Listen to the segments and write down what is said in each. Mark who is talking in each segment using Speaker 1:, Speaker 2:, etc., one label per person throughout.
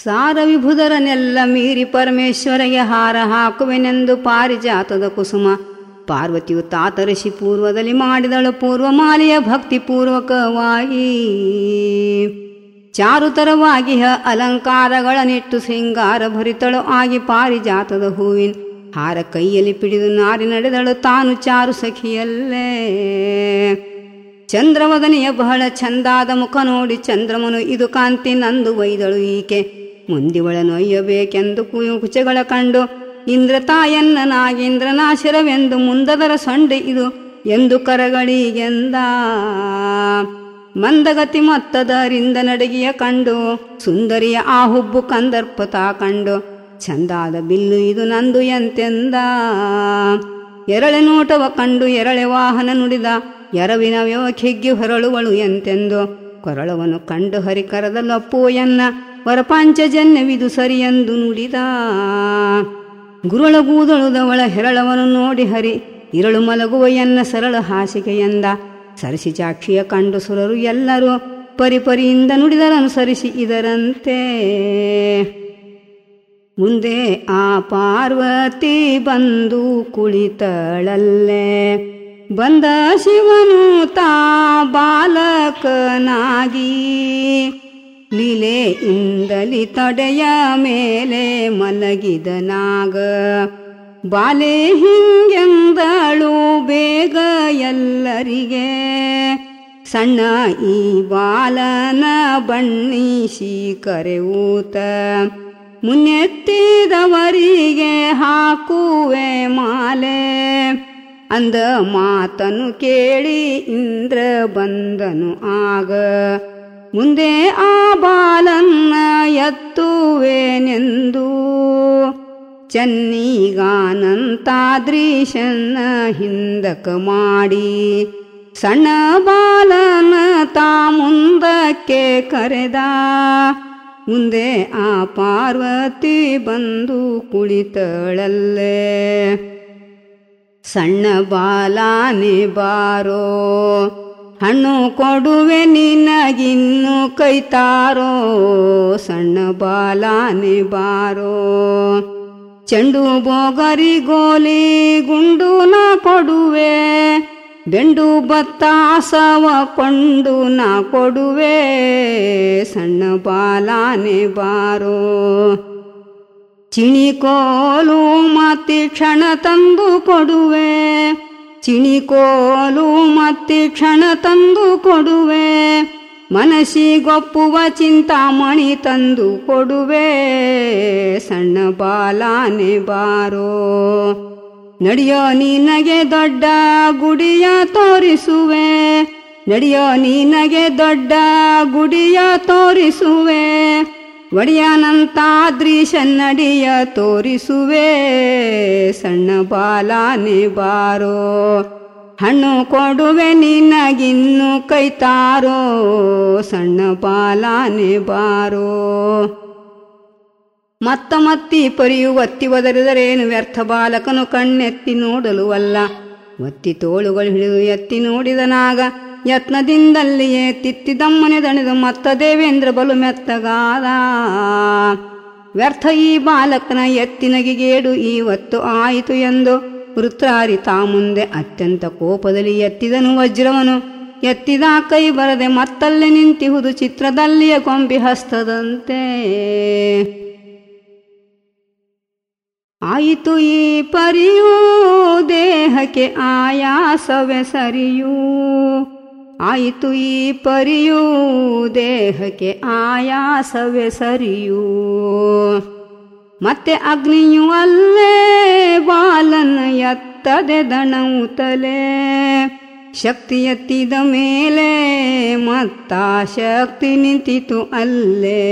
Speaker 1: ಸಾರ ವಿಭುಧರನೆಲ್ಲ ಮೀರಿ ಪರಮೇಶ್ವರಿಗೆ ಹಾರ ಹಾಕುವೆನೆಂದು ಪಾರಿಜಾತದ ಕುಸುಮ ಪಾರ್ವತಿಯು ತಾತರಿಸಿ ಪೂರ್ವದಲ್ಲಿ ಮಾಡಿದಳು ಪೂರ್ವಮಾಲೆಯ ಭಕ್ತಿ ಪೂರ್ವಕವಾಗಿ ಚಾರುತರವಾಗಿ ಹ ಅಲಂಕಾರಗಳನ್ನಿಟ್ಟು ಶೃಂಗಾರ ಭರಿತಳು ಆಗಿ ಪಾರಿಜಾತದ ಹೂವಿನ ಹಾರ ಕೈಯಲ್ಲಿ ಪಿಡಿದು ನಾರಿ ನಡೆದಳು ತಾನು ಚಾರು ಸಖಿಯಲ್ಲೇ ಚಂದ್ರವದನೆಯ ಬಹಳ ಚಂದಾದ ಮುಖ ನೋಡಿ ಚಂದ್ರಮನು ಇದು ಕಾಂತಿ ನಂದು ಒಯ್ದಳು ಈಕೆ ಮುಂದಿವಳ ನೊಯ್ಯಬೇಕೆಂದು ಕುಯು ಕುಚಗಳ ಕಂಡು ಇಂದ್ರ ತಾಯನ್ನ ನಾಗೇಂದ್ರನಾಶರವೆಂದು ಮುಂದದರ ಸೊಂಡೆ ಇದು ಎಂದು ಕರಗಳಿಗೆಂದ ಮಂದಗತಿ ಮತ್ತದರಿಂದ ನಡಗಿಯ ಕಂಡು ಸುಂದರಿಯ ಆ ಹುಬ್ಬು ಕಂದರ್ಪತಾ ಕಂಡು ಚಂದಾದ ಬಿಲ್ಲು ಇದು ನಂದು ಎಂತೆಂದ ಎರಳೆ ನೋಟವ ಕಂಡು ಎರಳೆ ವಾಹನ ನುಡಿದ ಎರವಿನ ವ್ಯವಖಿಗ್ಗಿ ಹೊರಳುವಳು ಎಂತೆಂದು ಕೊರಳವನು ಕಂಡು ಹರಿಕರದಲ್ಲಪ್ಪು ಎನ್ನ ವರಪಾಂಚಜನ್ಯವಿದು ಸರಿಯೆಂದು ನುಡಿದ ಗುರುಳಗೂದಳುದವಳ ಹೆರಳವನು ನೋಡಿ ಹರಿ ಇರಳು ಮಲಗುವ ಎನ್ನ ಸರಳ ಹಾಸಿಗೆಯಂದ ಸರಿಸಿ ಜಾಕ್ಷಿಯ ಕಂಡು ಸುರರು ಎಲ್ಲರೂ ಪರಿಪರಿಯಿಂದ ನುಡಿದರನುಸರಿಸಿ ಇದರಂತೆ ಮುಂದೆ ಆ ಪಾರ್ವತಿ ಬಂದು ಕುಳಿತಳಲ್ಲೇ ಬಂದ ಶಿವನು ತಾ ಬಾಲಕನಾಗಿ ಲೀಲೆಯಿಂದಲಿ ತಡೆಯ ಮೇಲೆ ಮಲಗಿದನಾಗ ಬಾಲೆ ಹಿಂಗೆಂದಳು ಬೇಗ ಎಲ್ಲರಿಗೆ ಸಣ್ಣ ಈ ಬಾಲನ ಬಣ್ಣಿಸಿ ಕರೆಯೂತ ಮುನ್ನೆತ್ತಿದವರಿಗೆ ಹಾಕುವೆ ಮಾಲೆ ಅಂದ ಮಾತನು ಕೇಳಿ ಇಂದ್ರ ಬಂದನು ಆಗ ಮುಂದೆ ಆ ಬಾಲನ್ನ ಎತ್ತುವೆನೆಂದು ಚೆನ್ನೀಗಾನಂತಾದ್ರೀಶನ್ನ ಹಿಂದಕ ಮಾಡಿ ಸಣ್ಣ ಬಾಲನ ತಾ ಮುಂದಕ್ಕೆ ಕರೆದ ಮುಂದೆ ಆ ಪಾರ್ವತಿ ಬಂದು ಕುಳಿತಳಲ್ಲೇ ಸಣ್ಣ ಬಾಲಾನೆ ಬಾರೋ ಹಣ್ಣು ಕೊಡುವೆ ನಿನಗಿನ್ನು ಕೈತಾರೋ ಸಣ್ಣ ಬಾಲಾನೆ ಬಾರೋ ಚೆಂಡು ಬೋಗರಿ ಗೋಲಿ ಗುಂಡು ನಾ ಕೊಡುವೆ ಬೆಂಡು ಬತ್ತಾಸವ ಕೊಂಡು ನಾ ಕೊಡುವೆ ಸಣ್ಣ ಬಾಲಾನೆ ಬಾರೋ ಚಿಣಿಕೋಲು ಮತ್ತಿ ಕ್ಷಣ ತಂದು ಕೊಡುವೆ ಚಿಣಿಕೋಲು ಮತ್ತಿ ಕ್ಷಣ ತಂದು ಕೊಡುವೆ ಮನಸ್ಸಿಗೊಪ್ಪುವ ಚಿಂತಾಮಣಿ ತಂದು ಕೊಡುವೆ ಸಣ್ಣ ಬಾಲಾನೆ ಬಾರೋ ನಡೆಯೋ ನಿನಗೆ ದೊಡ್ಡ ಗುಡಿಯ ತೋರಿಸುವೆ ನಡೆಯೋ ನಿನಗೆ ದೊಡ್ಡ ಗುಡಿಯ ತೋರಿಸುವೆ ಒಡೆಯನಂತಾದ್ರೀಶನ್ನಡಿಯ ತೋರಿಸುವೆ ಸಣ್ಣ ಬಾಲಾನೆ ಬಾರೋ ಹಣ್ಣು ಕೊಡುವೆ ನಿನಗಿನ್ನು ಕೈತಾರೋ ಸಣ್ಣ ಬಾಲಾನೆ ಬಾರೋ ಮತ್ತ ಮತ್ತಿ ಪರಿಯು ಒತ್ತಿ ಒದರಿದರೇನು ವ್ಯರ್ಥ ಬಾಲಕನು ಕಣ್ಣೆತ್ತಿ ನೋಡಲು ಅಲ್ಲ ಒತ್ತಿ ತೋಳುಗಳು ಹಿಡಿದು ಎತ್ತಿ ನೋಡಿದನಾಗ ಯತ್ನದಿಂದಲ್ಲಿಯೇ ತಿತ್ತಿದಮ್ಮನೆ ದಣಿದು ಮತ್ತ ದೇವೇಂದ್ರ ಬಲು ಮೆತ್ತಗಾದ ವ್ಯರ್ಥ ಈ ಬಾಲಕನ ಎತ್ತಿನಗಿಗೇಡು ಇವತ್ತು ಆಯಿತು ಎಂದು ವೃತ್ರಾರಿ ತಾ ಮುಂದೆ ಅತ್ಯಂತ ಕೋಪದಲ್ಲಿ ಎತ್ತಿದನು ವಜ್ರವನು ಎತ್ತಿದ ಕೈ ಬರದೆ ಮತ್ತಲ್ಲಿ ನಿಂತಿಹುದು ಚಿತ್ರದಲ್ಲಿಯ ಕೊಂಬಿ ಹಸ್ತದಂತೆ ಆಯಿತು ಈ ಪರಿಯೂ ದೇಹಕ್ಕೆ ಆಯಾಸವೆ ಸರಿಯೂ ಆಯಿತು ಈ ಪರಿಯೂ ದೇಹಕ್ಕೆ ಆಯಾಸವೆ ಸರಿಯೂ ಮತ್ತೆ ಅಗ್ನಿಯು ಅಲ್ಲೇ ಬಾಲನ ಎತ್ತದೆ ದಣವುತಲೆ ಶಕ್ತಿ ಎತ್ತಿದ ಮೇಲೆ ಮತ್ತ ಶಕ್ತಿ ನಿಂತಿತು ಅಲ್ಲೇ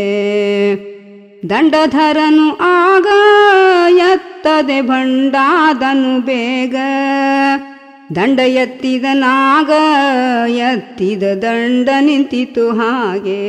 Speaker 1: ದಂಡಧರನು ಆಗ ಎತ್ತದೆ ಭಂಡಾದನು ಬೇಗ ದಂಡ ಎತ್ತಿದನಾಗ ಎತ್ತಿದ ದಂಡ ನಿಂತಿತು ಹಾಗೆ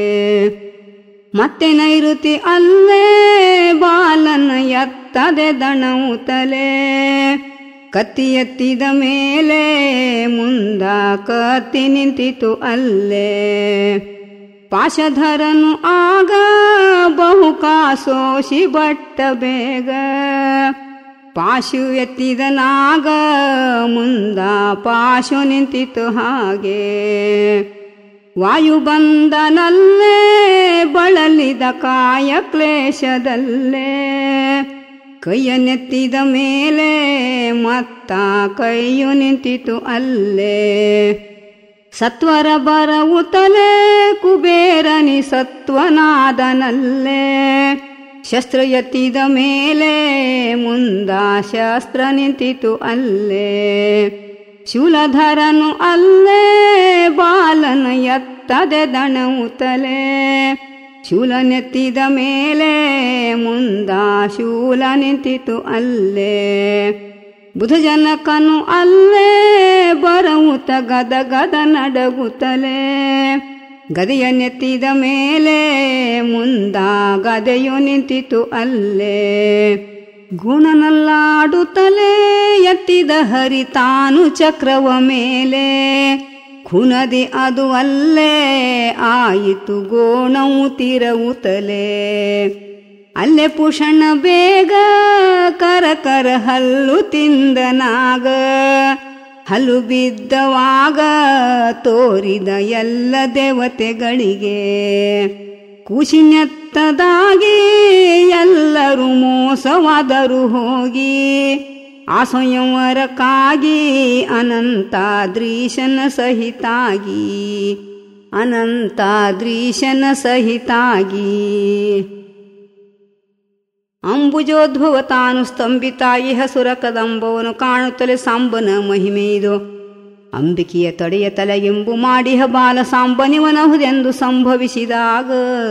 Speaker 1: ಮತ್ತೆ ನೈಋತಿ ಅಲ್ಲೇ ಬಾಲನ ಎತ್ತದೆ ದಣವುತಲೆ ಕತ್ತಿ ಎತ್ತಿದ ಮೇಲೆ ಮುಂದ ಕತ್ತಿ ನಿಂತಿತು ಅಲ್ಲೇ ಪಾಶಧರನು ಆಗ ಬಹು ಕಾಸೋಸಿ ಬಟ್ಟ ಬೇಗ ಪಾಶು ಎತ್ತಿದ ನಾಗ ಮುಂದ ಪಾಶು ನಿಂತಿತು ಹಾಗೆ ವಾಯು ಬಂದನಲ್ಲೇ ಬಳಲಿದ ಕಾಯ ಕ್ಲೇಶದಲ್ಲೇ ಕೈಯ ನೆತ್ತಿದ ಮೇಲೆ ಮತ್ತ ಕೈಯು ನಿಂತಿತು ಅಲ್ಲೇ ಸತ್ವರ ಬರವುತಲೇ ಕುಬೇರನಿ ಸತ್ವನಾದನಲ್ಲೇ ಶಸ್ತ್ರ ಎತ್ತಿದ ಮೇಲೆ ಮುಂದ ಶಸ್ತ್ರ ನಿಂತಿತು ಅಲ್ಲೇ ಶೂಲಧರನು ಅಲ್ಲೇ ಬಾಲನ ಎತ್ತದೆ ದಣವುತಲೇ ಶೂಲ ನೆತ್ತಿದ ಮೇಲೆ ಮುಂದ ಶೂಲ ನಿಂತಿತು ಅಲ್ಲೇ ಬುಧಜನಕನು ಅಲ್ಲೇ ಬರವುತ ಗದ ಗದ ನಡಗುತ್ತಲೇ ಗದೆಯ ನೆತ್ತಿದ ಮೇಲೆ ಮುಂದ ಗದೆಯು ನಿಂತಿತು ಅಲ್ಲೇ ಗುಣನಲ್ಲಾಡುತ್ತಲೇ ಎತ್ತಿದ ಹರಿ ತಾನು ಚಕ್ರವ ಮೇಲೆ ಖುನದಿ ಅದು ಅಲ್ಲೇ ಆಯಿತು ಗೋಣವು ತಿರವುತಲೇ ಅಲ್ಲೇ ಪುಷಣ ಬೇಗ ಕರ ಕರ ಹಲ್ಲು ತಿಂದನಾಗ ಹಲ್ಲು ಬಿದ್ದವಾಗ ತೋರಿದ ಎಲ್ಲ ದೇವತೆಗಳಿಗೆ ಕುಶಿನೆತ್ತದಾಗಿ ಎಲ್ಲರೂ ಮೋಸವಾದರು ಹೋಗಿ ಆ ಸಂಯವರಕ್ಕಾಗಿ ಅನಂತಾದ್ರೀಶನ ಸಹಿತಾಗಿ ಅನಂತಾದ್ರೀಶನ ಸಹಿತಾಗಿ ಅಂಬುಜೋದ್ಭವ ತಾನು ಸ್ತಂಭಿತಾಯಿ ಹಸುರ ಕದಂಬವನು ಕಾಣುತ್ತಲೇ ಸಾಂಬನ ಮಹಿಮೆಯಿದು ಅಂಬಿಕೆಯ ತಡೆಯ ತಲೆಗೆಂಬು ಮಾಡಿಹ ಬಾಲ ಸಾಂಬನಿವನಹುದೆಂದು ಸಂಭವಿಸಿದಾಗ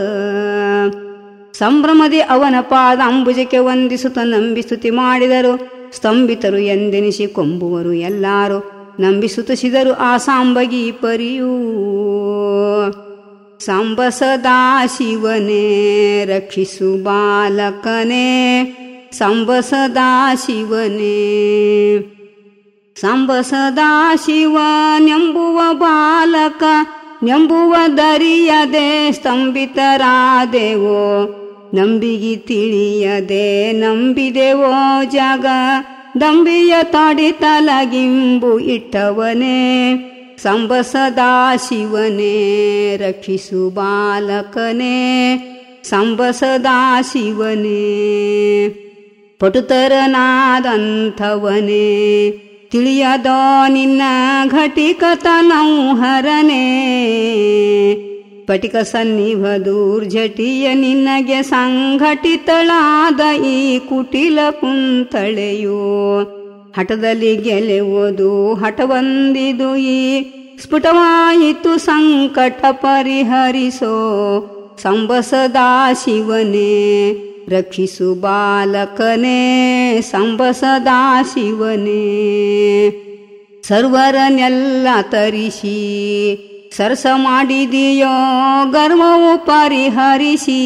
Speaker 1: ಸಂಭ್ರಮದಿ ಅವನ ಪಾದ ಅಂಬುಜಕ್ಕೆ ವಂದಿಸುತ್ತ ನಂಬಿಸ್ತುತಿ ಮಾಡಿದರು ಸ್ತಂಭಿತರು ಎಂದೆನಿಸಿ ಕೊಂಬುವರು ಎಲ್ಲಾರು ನಂಬಿಸುತ್ತಿಸಿದರು ಆ ಸಾಂಬಗಿ ಪರಿಯೂ ಸಾಂಬ ಸದಾ ಶಿವನೇ ರಕ್ಷಿಸು ಬಾಲಕನೇ ಸಾಂಬ ಸದಾ ಶಿವನೇ ಸಾಂಬ ಸದಾ ಶಿವನೆಂಬುವ ಬಾಲಕ ನೆಂಬುವ ದರಿಯದೆ ಸ್ತಂಭಿತರಾದೆವೋ ನಂಬಿಗಿ ತಿಳಿಯದೆ ನಂಬಿದೆವೋ ಜಗ ದಂಬಿಯ ತಡಿತಲಗಿಂಬು ಇಟ್ಟವನೇ ಸಂಬ ಸದಾ ಶಿವನೇ ರಕ್ಷಿಸು ಬಾಲಕನೇ ಸಂಬ ಸದಾ ಶಿವನೇ ಪಟುತರನಾದಂಥವನೇ ತಿಳಿಯದೋ ನಿನ್ನ ಘಟಿಕತನವು ಹರನೇ ಪಟಿಕ ಸನ್ನಿಭ ದೂರ್ಜಟಿಯ ನಿನಗೆ ಸಂಘಟಿತಳಾದ ಈ ಕುಟಿಲ ಕುಂತಳೆಯೋ ಹಠದಲ್ಲಿ ಗೆಲೆವುದು ಹಠವಂದಿದು ಈ ಸ್ಫುಟವಾಯಿತು ಸಂಕಟ ಪರಿಹರಿಸೋ ಸಂಬಸದಾ ಶಿವನೇ ರಕ್ಷಿಸು ಬಾಲಕನೇ ಸಂಬಸದಾ ಶಿವನೇ ಸರ್ವರನೆಲ್ಲ ತರಿಸಿ ಸರಸ ಮಾಡಿದೆಯೋ ಗರ್ವವು ಪರಿಹರಿಸಿ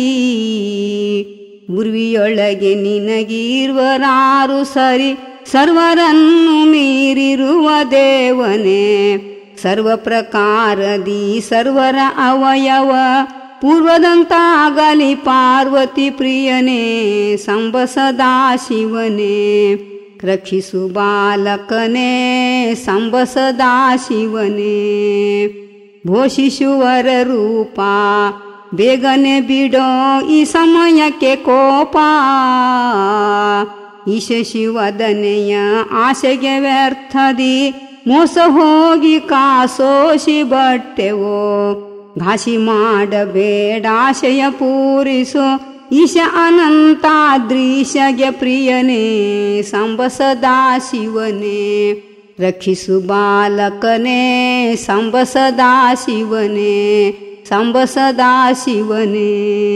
Speaker 1: ಉರ್ವಿಯೊಳಗೆ ನಿನಗಿರುವರಾರು ಸರಿ ಸರ್ವರನ್ನು ಮೀರಿರುವ ದೇವನೇ ಸರ್ವ ಪ್ರಕಾರದಿ ಸರ್ವರ ಅವಯವ ಪೂರ್ವದಂತಾಗಲಿ ಪಾರ್ವತಿ ಪ್ರಿಯನೇ ಸಂಬ ಸದಾ ಶಿವನೇ ರಕ್ಷಿಸು ಬಾಲಕನೇ ಸಂಬ ಸದಾ ಶಿವನೇ ಭೋಷಿಸುವರ ರೂಪ ಬೇಗನೆ ಬಿಡೋ ಈ ಸಮಯಕ್ಕೆ ಕೋಪ ಈಶ ಶಿವದನೆಯ ಆಸೆಗೆ ವ್ಯರ್ಥದಿ ಮೋಸ ಹೋಗಿ ಕಾಸೋಶಿ ಬಟ್ಟೆವೋ ಘಾಸಿ ಮಾಡಬೇಡಾಶಯ ಪೂರಿಸು ಈಶ ಅನಂತಾದ್ರೀಶಗೆ ಪ್ರಿಯನೇ ಸಂಬ ಸದಾ ಶಿವನೇ ರಕ್ಷಿಸು ಬಾಲಕನೇ ಸಂಬ ಸದಾ ಶಿವನೇ ಸಂಬ ಸದಾ ಶಿವನೇ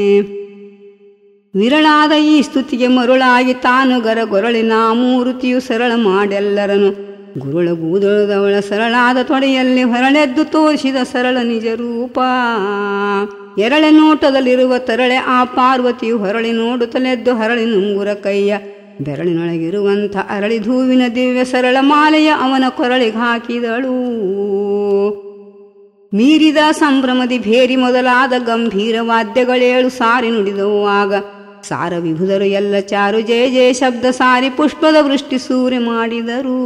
Speaker 1: ವಿರಳಾದ ಈ ಸ್ತುತಿಗೆ ಮರುಳಾಗಿ ತಾನು ಗರ ಗೊರಳಿನ ಮೂರುತಿಯು ಸರಳ ಮಾಡೆಲ್ಲರನು ಗುರುಳ ಗೂದಳದವಳ ಸರಳಾದ ತೊಡೆಯಲ್ಲಿ ಹೊರಳೆದ್ದು ತೋರಿಸಿದ ಸರಳ ನಿಜ ರೂಪ ಎರಳೆ ನೋಟದಲ್ಲಿರುವ ತರಳೆ ಆ ಪಾರ್ವತಿಯು ಹೊರಳಿ ನೋಡುತ್ತಲೆದ್ದು ಹರಳಿ ನುಂಗುರ ಕೈಯ ಬೆರಳಿನೊಳಗಿರುವಂಥ ಅರಳಿ ಧೂವಿನ ದಿವ್ಯ ಸರಳ ಮಾಲೆಯ ಅವನ ಕೊರಳಿಗೆ ಹಾಕಿದಳು ಮೀರಿದ ಸಂಭ್ರಮದಿ ಭೇರಿ ಮೊದಲಾದ ಗಂಭೀರ ವಾದ್ಯಗಳೇಳು ಸಾರಿ ನುಡಿದವು ಆಗ ಸಾರ ವಿಭುದರು ಎಲ್ಲ ಚಾರು ಜಯ ಜಯ ಶಬ್ದ ಸಾರಿ ಪುಷ್ಪದ ವೃಷ್ಟಿ ಸೂರ್ಯ ಮಾಡಿದರು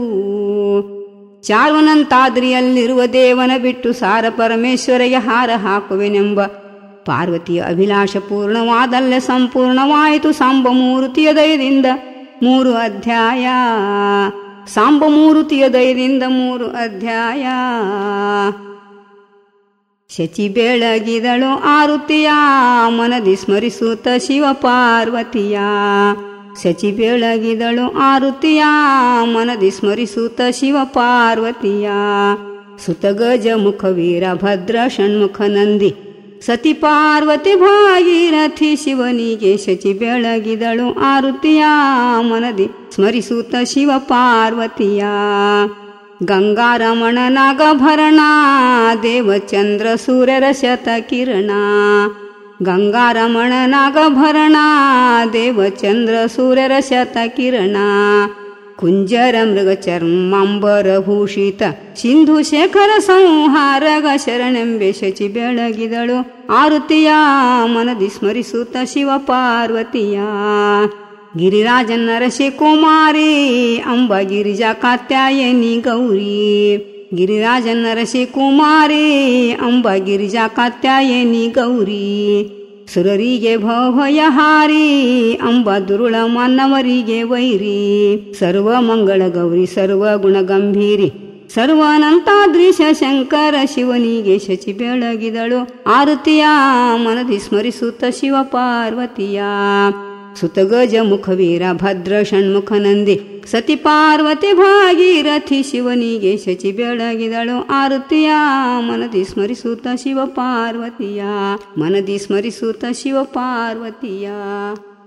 Speaker 1: ಚಾರ್ವನಂತಾದ್ರಿಯಲ್ಲಿರುವ ದೇವನ ಬಿಟ್ಟು ಸಾರ ಪರಮೇಶ್ವರಿಗೆ ಹಾರ ಹಾಕುವೆನೆಂಬ ಪಾರ್ವತಿಯ ಅಭಿಲಾಷ ಪೂರ್ಣವಾದಲ್ಲೇ ಸಂಪೂರ್ಣವಾಯಿತು ಸಾಂಬಮೂರ್ತಿಯ ದಯದಿಂದ ಮೂರು ಅಧ್ಯಾಯ ಸಾಂಬಮೂರ್ತಿಯ ದಯದಿಂದ ಮೂರು ಅಧ್ಯಾಯ ಶಚಿ ಬೆಳಗಿದಳು ಆರುತಿಯ ಮನದಿ ಸ್ಮರಿಸುತ್ತ ಶಿವ ಪಾರ್ವತಿಯ ಶಚಿ ಬೆಳಗಿದಳು ಆರುತಿಯ ಮನದಿ ಸ್ಮರಿಸುತ್ತ ಶಿವ ಪಾರ್ವತಿಯ ಸುತಗಜ ಮುಖ ವೀರ ಭದ್ರ ಷಣ್ಮುಖ ನಂದಿ ಸತಿ ಪಾರ್ವತಿ ಭಾಗೀರಥಿ ಶಿವನಿಗೆ ಶಚಿ ಬೆಳಗಿದಳು ಆರುತಿಯ ಮನದಿ ಸ್ಮರಿಸುತ್ತ ಶಿವ ಪಾರ್ವತಿಯ ಗಂಗಾರಮಣ ನಾಗಭರಣ ದೇವಚಂದ್ರ ಸೂರ್ಯರ ಶತ ಕಿರಣ ಗಂಗಾರಮಣ ನಾಗಭರಣ ದೇವಚಂದ್ರ ಸೂರ್ಯರ ಶತ ಕಿರಣ ಕುಂಜರ ಮೃಗ ಚರ್ಮಾಂಬರ ಭೂಷಿತ ಸಿಂಧು ಶೇಖರ ಸಂಹಾರಗ ಶರಣೆಂಬೆ ಶಚಿ ಬೆಳಗಿದಳು ಆರುತಿಯ ಮನದಿ ಸ್ಮರಿಸುತ್ತ ಶಿವ ಪಾರ್ವತಿಯ ಗಿರಿರಾಜನ್ ನರಸಿ ಕುಮಾರಿ ಅಂಬ ಗಿರಿಜಾ ಕಾತ್ಯಾಯನಿ ಗೌರಿ ಗಿರಿರಾಜನ್ ನರಸಿ ಕುಮಾರಿ ಅಂಬ ಗಿರಿಜಾ ಕಾತ್ಯಾಯನಿ ಗೌರಿ ಸುರರಿಗೆ ಭಯಹಾರಿ ಅಂಬ ದುರುಳ ಮಾನವರಿಗೆ ವೈರಿ ಸರ್ವ ಮಂಗಳ ಗೌರಿ ಸರ್ವ ಗುಣ ಗಂಭೀರಿ ಸರ್ವಾನಂತಾದ್ರಿಶ ಶಂಕರ ಶಿವನಿಗೆ ಶಚಿ ಬೆಳಗಿದಳು ಆರುತಿಯ ಮನದಿ ಸ್ಮರಿಸುತ್ತ ಶಿವ ಪಾರ್ವತಿಯ ಸುತಗಜ ಮುಖವೀರ ಭದ್ರ ಷಣ್ಮುಖ ನಂದಿ ಸತಿ ಪಾರ್ವತಿ ಭಾಗೀರಥಿ ಶಿವನಿಗೆ ಶಚಿ ಬೆಳಗಿದಳು ಆರುತಿಯ ಮನದಿ ಸ್ಮರಿಸುತ್ತ ಶಿವ ಪಾರ್ವತಿಯ ಮನದಿ ಸ್ಮರಿಸುತ್ತ ಶಿವ ಪಾರ್ವತಿಯ